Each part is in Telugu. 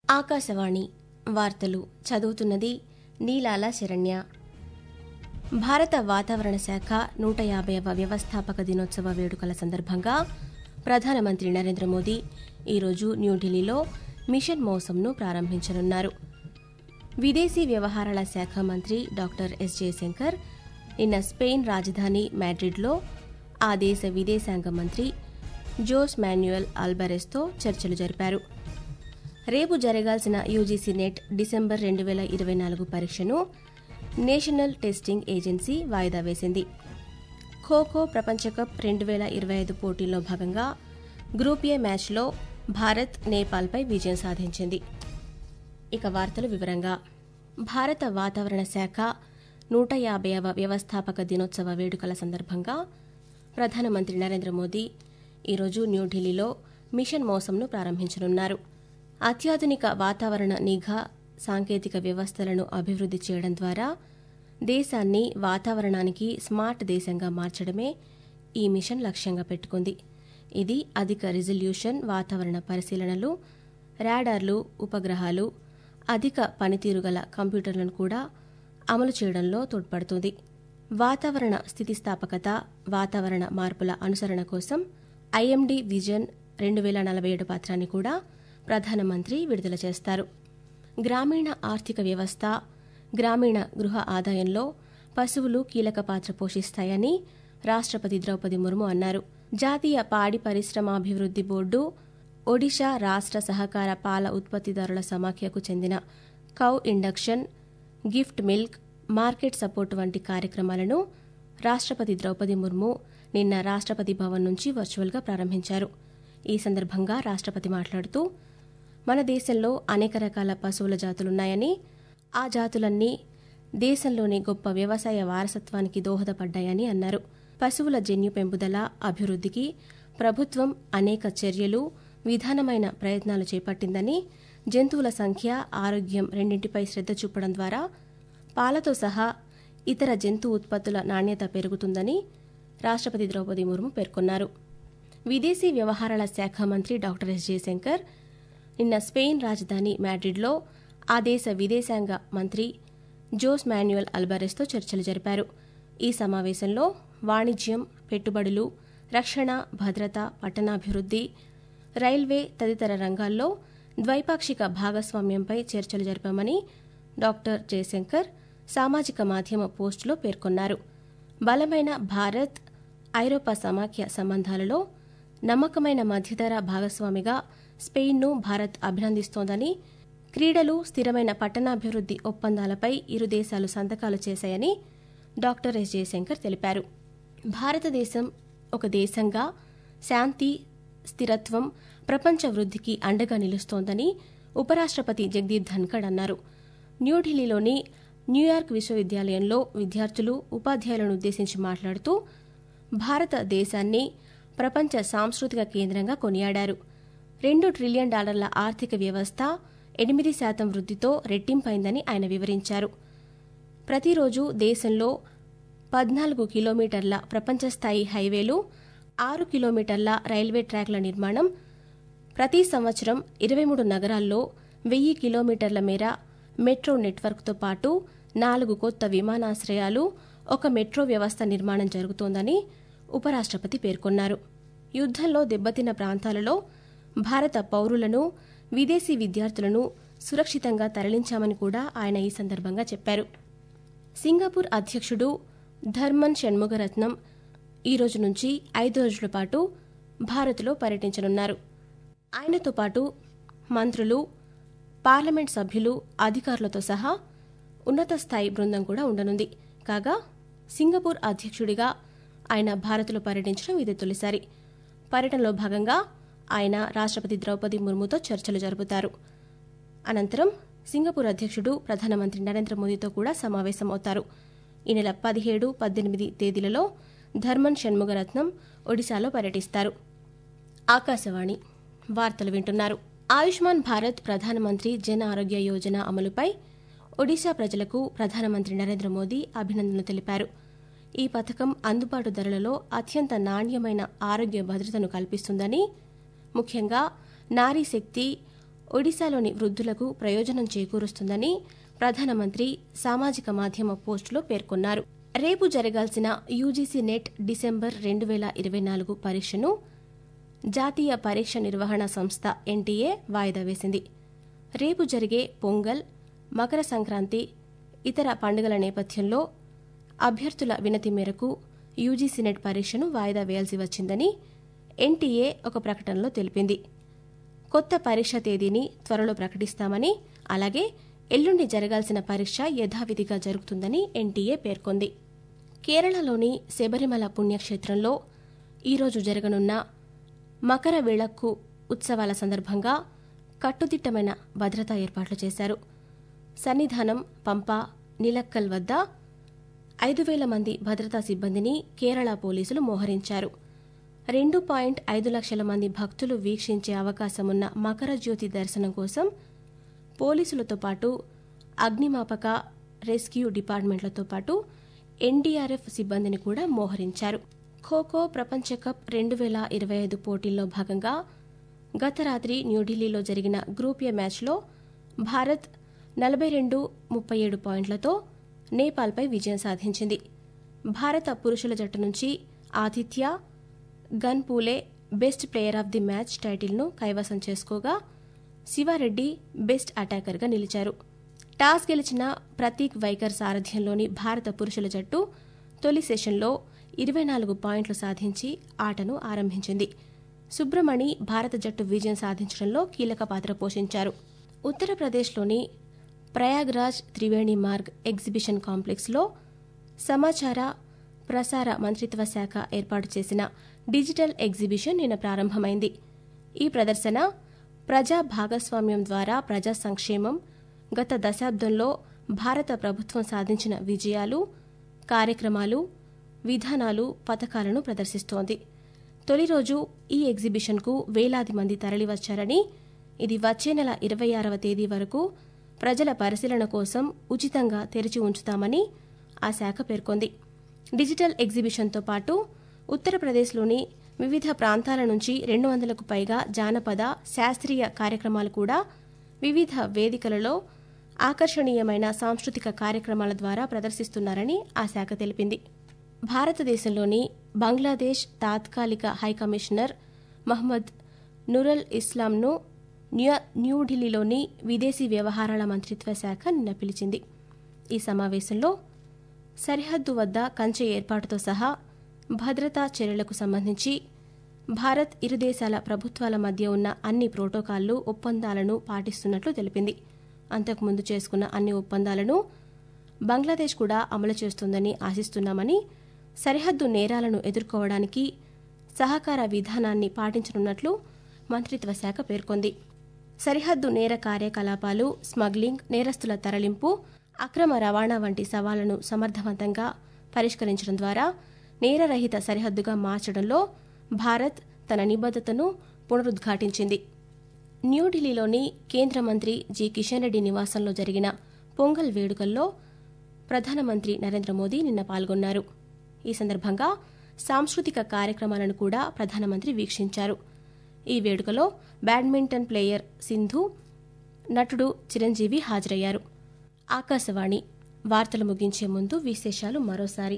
ఆకాశవాణి వార్తలు చదువుతున్నది నీలాల శరణ్య భారత వాతావరణ శాఖ నూట యాభైవ వ్యవస్థాపక దినోత్సవ వేడుకల సందర్భంగా ప్రధానమంత్రి నరేంద్ర మోదీ ఈరోజు న్యూఢిల్లీలో మిషన్ మోసంను ప్రారంభించనున్నారు విదేశీ వ్యవహారాల శాఖ మంత్రి డాక్టర్ ఎస్ జయశంకర్ నిన్న స్పెయిన్ రాజధాని మాడ్రిడ్లో ఆ దేశ విదేశాంగ మంత్రి జోస్ మాన్యుయల్ ఆల్బరెస్తో చర్చలు జరిపారు రేపు జరగాల్సిన యూజీసీ నెట్ డిసెంబర్ రెండు వేల ఇరవై నాలుగు పరీక్షను నేషనల్ టెస్టింగ్ ఏజెన్సీ వాయిదా వేసింది ఖోఖో ప్రపంచ కప్ రెండు వేల ఇరవై ఐదు పోటీల్లో భాగంగా గ్రూప్ ఏ మ్యాచ్లో భారత్ నేపాల్పై విజయం సాధించింది ఇక వార్తలు వివరంగా భారత వాతావరణ శాఖ నూట యాభైవ వ్యవస్థాపక దినోత్సవ వేడుకల సందర్భంగా ప్రధానమంత్రి నరేంద్ర మోదీ ఈరోజు న్యూఢిల్లీలో మిషన్ మోసంను ప్రారంభించనున్నారు అత్యాధునిక వాతావరణ నిఘా సాంకేతిక వ్యవస్థలను అభివృద్ది చేయడం ద్వారా దేశాన్ని వాతావరణానికి స్మార్ట్ దేశంగా మార్చడమే ఈ మిషన్ లక్ష్యంగా పెట్టుకుంది ఇది అధిక రిజల్యూషన్ వాతావరణ పరిశీలనలు రాడార్లు ఉపగ్రహాలు అధిక పనితీరు గల కంప్యూటర్లను కూడా అమలు చేయడంలో తోడ్పడుతుంది వాతావరణ స్థితిస్థాపకత వాతావరణ మార్పుల అనుసరణ కోసం ఐఎండీ విజన్ రెండు వేల నలభై ఏడు పత్రాన్ని కూడా ప్రధానమంత్రి విడుదల చేస్తారు గ్రామీణ ఆర్థిక వ్యవస్థ గ్రామీణ గృహ ఆదాయంలో పశువులు కీలక పాత్ర పోషిస్తాయని రాష్ట్రపతి ద్రౌపది ముర్ము అన్నారు జాతీయ పాడి పరిశ్రమాభివృద్ది బోర్డు ఒడిషా రాష్ట్ర సహకార పాల ఉత్పత్తిదారుల సమాఖ్యకు చెందిన cow induction gift milk market support వంటి కార్యక్రమాలను రాష్ట్రపతి ద్రౌపది ముర్ము నిన్న రాష్ట్రపతి భవన్ నుంచి వర్చువల్గా ప్రారంభించారు ఈ సందర్భంగా రాష్ట్రపతి మాట్లాడుతూ మన దేశంలో అనేక రకాల పశువుల జాతులున్నాయని ఆ జాతులన్నీ దేశంలోని గొప్ప వ్యవసాయ వారసత్వానికి దోహదపడ్డాయని అన్నారు పశువుల జన్యు పెంపుదల అభివృద్ధికి ప్రభుత్వం అనేక చర్యలు విధానమైన ప్రయత్నాలు చేపట్టిందని జంతువుల సంఖ్య ఆరోగ్యం రెండింటిపై శ్రద్ధ చూపడం ద్వారా పాలతో సహా ఇతర జంతు ఉత్పత్తుల నాణ్యత పెరుగుతుందని రాష్ట్రపతి ద్రౌపది ముర్ము పేర్కొన్నారు విదేశీ వ్యవహారాల శాఖ మంత్రి డాక్టర్ ఎస్ జయశంకర్ నిన్న స్పెయిన్ రాజధాని మాడ్రిడ్లో ఆ దేశ విదేశాంగ మంత్రి జోస్ మాన్యుయల్ అల్బరెస్తో చర్చలు జరిపారు ఈ సమావేశంలో వాణిజ్యం పెట్టుబడులు రక్షణ భద్రత పట్టణాభివృద్ది రైల్వే తదితర రంగాల్లో ద్వైపాక్షిక భాగస్వామ్యంపై చర్చలు జరిపామని డాక్టర్ జయశంకర్ సామాజిక మాధ్యమ పోస్టులో పేర్కొన్నారు బలమైన భారత్ ఐరోపా సమాఖ్య సంబంధాలలో నమ్మకమైన మధ్యధర భాగస్వామిగా స్పెయిన్ను భారత్ అభినందిస్తోందని క్రీడలు స్థిరమైన పట్టణాభివృద్ది ఒప్పందాలపై ఇరు దేశాలు సంతకాలు చేశాయని డాక్టర్ ఎస్ జయశంకర్ తెలిపారు భారతదేశం ఒక దేశంగా శాంతి స్థిరత్వం ప్రపంచ వృద్ధికి అండగా నిలుస్తోందని ఉపరాష్ట్రపతి జగదీప్ ధన్కడ్ అన్నారు న్యూఢిల్లీలోని న్యూయార్క్ విశ్వవిద్యాలయంలో విద్యార్థులు ఉపాధ్యాయులను ఉద్దేశించి మాట్లాడుతూ భారతదేశాన్ని ప్రపంచ సాంస్కృతిక కేంద్రంగా కొనియాడారు రెండు ట్రిలియన్ డాలర్ల ఆర్థిక వ్యవస్థ ఎనిమిది శాతం వృద్ధితో రెట్టింపైందని ఆయన వివరించారు ప్రతిరోజు దేశంలో పద్నాలుగు కిలోమీటర్ల ప్రపంచస్థాయి హైవేలు ఆరు కిలోమీటర్ల రైల్వే ట్రాక్ల నిర్మాణం ప్రతి సంవత్సరం ఇరవై మూడు నగరాల్లో వెయ్యి కిలోమీటర్ల మేర మెట్రో నెట్వర్క్తో పాటు నాలుగు కొత్త విమానాశ్రయాలు ఒక మెట్రో వ్యవస్థ నిర్మాణం జరుగుతోందని ఉపరాష్ట్రపతి పేర్కొన్నారు యుద్దంలో దెబ్బతిన్న ప్రాంతాలలో భారత పౌరులను విదేశీ విద్యార్థులను సురక్షితంగా తరలించామని కూడా ఆయన ఈ సందర్భంగా చెప్పారు సింగపూర్ అధ్యక్షుడు ధర్మన్ షణ్ముగరత్నం ఈ రోజు నుంచి ఐదు రోజుల పాటు భారత్లో పర్యటించనున్నారు ఆయనతో పాటు మంత్రులు పార్లమెంట్ సభ్యులు అధికారులతో సహా ఉన్నత స్థాయి బృందం కూడా ఉండనుంది కాగా సింగపూర్ అధ్యక్షుడిగా ఆయన భారత్లో పర్యటించడం ఇది తొలిసారి పర్యటనలో భాగంగా ఆయన రాష్ట్రపతి ద్రౌపది ముర్ముతో చర్చలు జరుపుతారు అనంతరం సింగపూర్ అధ్యక్షుడు ప్రధానమంత్రి నరేంద్ర మోదీతో కూడా సమావేశమవుతారు ఈ నెల పదిహేడు పద్దెనిమిది తేదీలలో ధర్మన్ షణ్ముగరత్నం ఒడిశాలో పర్యటిస్తారు ఆకాశవాణి వార్తలు వింటున్నారు ఆయుష్మాన్ భారత్ ప్రధానమంత్రి జన ఆరోగ్య యోజన అమలుపై ఒడిశా ప్రజలకు ప్రధానమంత్రి నరేంద్ర మోదీ అభినందనలు తెలిపారు ఈ పథకం అందుబాటు ధరలలో అత్యంత నాణ్యమైన ఆరోగ్య భద్రతను కల్పిస్తుందని ముఖ్యంగా నారీ శక్తి ఒడిశాలోని వృద్ధులకు ప్రయోజనం చేకూరుస్తుందని ప్రధానమంత్రి సామాజిక మాధ్యమ పోస్టులో పేర్కొన్నారు రేపు జరగాల్సిన యూజీసీ నెట్ డిసెంబర్ రెండు వేల ఇరవై నాలుగు పరీక్షను జాతీయ పరీక్ష నిర్వహణ సంస్థ ఎన్టీఏ వాయిదా వేసింది రేపు జరిగే పొంగల్ మకర సంక్రాంతి ఇతర పండుగల నేపథ్యంలో అభ్యర్థుల వినతి మేరకు యూజీసీ నెట్ పరీక్షను వాయిదా వేయాల్సి వచ్చిందని ఎన్టీఏ ఒక ప్రకటనలో తెలిపింది కొత్త పరీక్ష తేదీని త్వరలో ప్రకటిస్తామని అలాగే ఎల్లుండి జరగాల్సిన పరీక్ష యథావిధిగా జరుగుతుందని ఎన్టీఏ పేర్కొంది కేరళలోని శబరిమల పుణ్యక్షేత్రంలో ఈరోజు జరగనున్న మకర విళక్కు ఉత్సవాల సందర్భంగా కట్టుదిట్టమైన భద్రతా ఏర్పాట్లు చేశారు సన్నిధానం పంప నిలక్కల్ వద్ద ఐదు వేల మంది భద్రతా సిబ్బందిని కేరళ పోలీసులు మోహరించారు రెండు పాయింట్ ఐదు లక్షల మంది భక్తులు వీక్షించే అవకాశమున్న మకర జ్యోతి దర్శనం కోసం పోలీసులతో పాటు అగ్నిమాపక రెస్క్యూ డిపార్ట్మెంట్లతో పాటు ఎన్డీఆర్ఎఫ్ సిబ్బందిని కూడా మోహరించారు ఖోఖో ప్రపంచ కప్ రెండు వేల ఇరవై ఐదు పోటీల్లో భాగంగా గత రాత్రి న్యూఢిల్లీలో జరిగిన గ్రూప్ ఏ మ్యాచ్లో భారత్ నలభై రెండు ముప్పై ఏడు పాయింట్లతో నేపాల్పై విజయం సాధించింది భారత పురుషుల జట్టు నుంచి ఆతిథ్య గన్ పూలే best player of the match టైటిల్ను కైవసం చేసుకోగా శివారెడ్డి బెస్ట్ అటాకర్గా నిలిచారు టాస్ గెలిచిన ప్రతీక్ వైకర్ సారథ్యంలోని భారత పురుషుల జట్టు తొలి సెషన్లో ఇరవై నాలుగు పాయింట్లు సాధించి ఆటను ఆరంభించింది సుబ్రమణి భారత జట్టు విజయం సాధించడంలో కీలక పాత్ర పోషించారు ఉత్తరప్రదేశ్లోని ప్రయాగ్రాజ్ త్రివేణి మార్గ్ ఎగ్జిబిషన్ కాంప్లెక్స్లో సమాచార ప్రసార మంత్రిత్వ శాఖ ఏర్పాటు చేసిన డిజిటల్ ఎగ్జిబిషన్ నిన్న ప్రారంభమైంది ఈ ప్రదర్శన ప్రజా భాగస్వామ్యం ద్వారా ప్రజా సంక్షేమం గత దశాబ్దంలో భారత ప్రభుత్వం సాధించిన విజయాలు కార్యక్రమాలు విధానాలు పథకాలను ప్రదర్శిస్తోంది తొలి రోజు ఈ ఎగ్జిబిషన్కు వేలాది మంది తరలివచ్చారని ఇది వచ్చే నెల ఇరవై ఆరవ తేదీ వరకు ప్రజల పరిశీలన కోసం ఉచితంగా తెరిచి ఉంచుతామని ఆ శాఖ పేర్కొంది డిజిటల్ ఎగ్జిబిషన్తో పాటు ఉత్తరప్రదేశ్లోని వివిధ ప్రాంతాల నుంచి రెండు వందలకు పైగా జానపద శాస్త్రీయ కార్యక్రమాలు కూడా వివిధ వేదికలలో ఆకర్షణీయమైన సాంస్కృతిక కార్యక్రమాల ద్వారా ప్రదర్శిస్తున్నారని ఆ శాఖ తెలిపింది భారతదేశంలోని బంగ్లాదేశ్ తాత్కాలిక హైకమిషనర్ మహ్మద్ నురల్ ఇస్లాంను న్యూ న్యూఢిల్లీలోని విదేశీ వ్యవహారాల మంత్రిత్వ శాఖ నిన్న పిలిచింది ఈ సమావేశంలో సరిహద్దు వద్ద కంచె ఏర్పాటుతో సహా భద్రతా చర్యలకు సంబంధించి భారత్ ఇరు దేశాల ప్రభుత్వాల మధ్య ఉన్న అన్ని ప్రోటోకాల్లు ఒప్పందాలను పాటిస్తున్నట్లు తెలిపింది అంతకుముందు చేసుకున్న అన్ని ఒప్పందాలను బంగ్లాదేశ్ కూడా అమలు చేస్తుందని ఆశిస్తున్నామని సరిహద్దు నేరాలను ఎదుర్కోవడానికి సహకార విధానాన్ని పాటించనున్నట్లు మంత్రిత్వ శాఖ పేర్కొంది సరిహద్దు నేర కార్యకలాపాలు స్మగ్లింగ్ నేరస్తుల తరలింపు అక్రమ రవాణా వంటి సవాళ్లను సమర్థవంతంగా పరిష్కరించడం ద్వారా నేరరహిత సరిహద్దుగా మార్చడంలో భారత్ తన నిబద్ధతను పునరుద్ఘాటించింది న్యూఢిల్లీలోని కేంద్ర మంత్రి జి కిషన్ రెడ్డి నివాసంలో జరిగిన పొంగల్ వేడుకల్లో ప్రధానమంత్రి నరేంద్ర మోదీ నిన్న పాల్గొన్నారు ఈ సందర్భంగా సాంస్కృతిక కార్యక్రమాలను కూడా ప్రధానమంత్రి వీక్షించారు ఈ వేడుకలో బ్యాడ్మింటన్ ప్లేయర్ సింధు నటుడు చిరంజీవి హాజరయ్యారు ఆకాశవాణి వార్తలు ముగించే ముందు విశేషాలు మరోసారి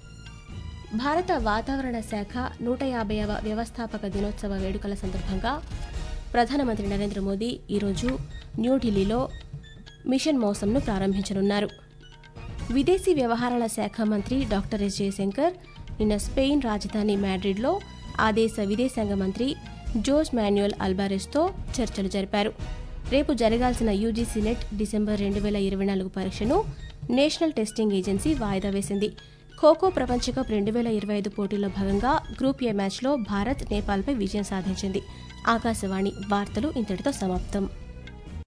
భారత వాతావరణ శాఖ నూట యాభైవ వ్యవస్థాపక దినోత్సవ వేడుకల సందర్భంగా ప్రధానమంత్రి నరేంద్ర మోదీ ఈరోజు న్యూఢిల్లీలో మిషన్ మౌసంను ప్రారంభించనున్నారు విదేశీ వ్యవహారాల శాఖ మంత్రి డాక్టర్ ఎస్ జయశంకర్ నిన్న స్పెయిన్ రాజధాని మ్యాడ్రిడ్లో ఆ దేశ విదేశాంగ మంత్రి జోస్ మాన్యుయల్ అల్బారెస్తో చర్చలు జరిపారు రేపు జరగాల్సిన యూజీసీ నెట్ డిసెంబర్ రెండు వేల ఇరవై నాలుగు పరీక్షను నేషనల్ టెస్టింగ్ ఏజెన్సీ వాయిదా వేసింది ఖోఖో ప్రపంచ కప్ రెండు వేల ఇరవై ఐదు పోటీలో భాగంగా గ్రూప్ ఏ మ్యాచ్లో భారత్ నేపాల్పై విజయం సాధించింది ఆకాశవాణి వార్తలు ఇంతటితో సమాప్తం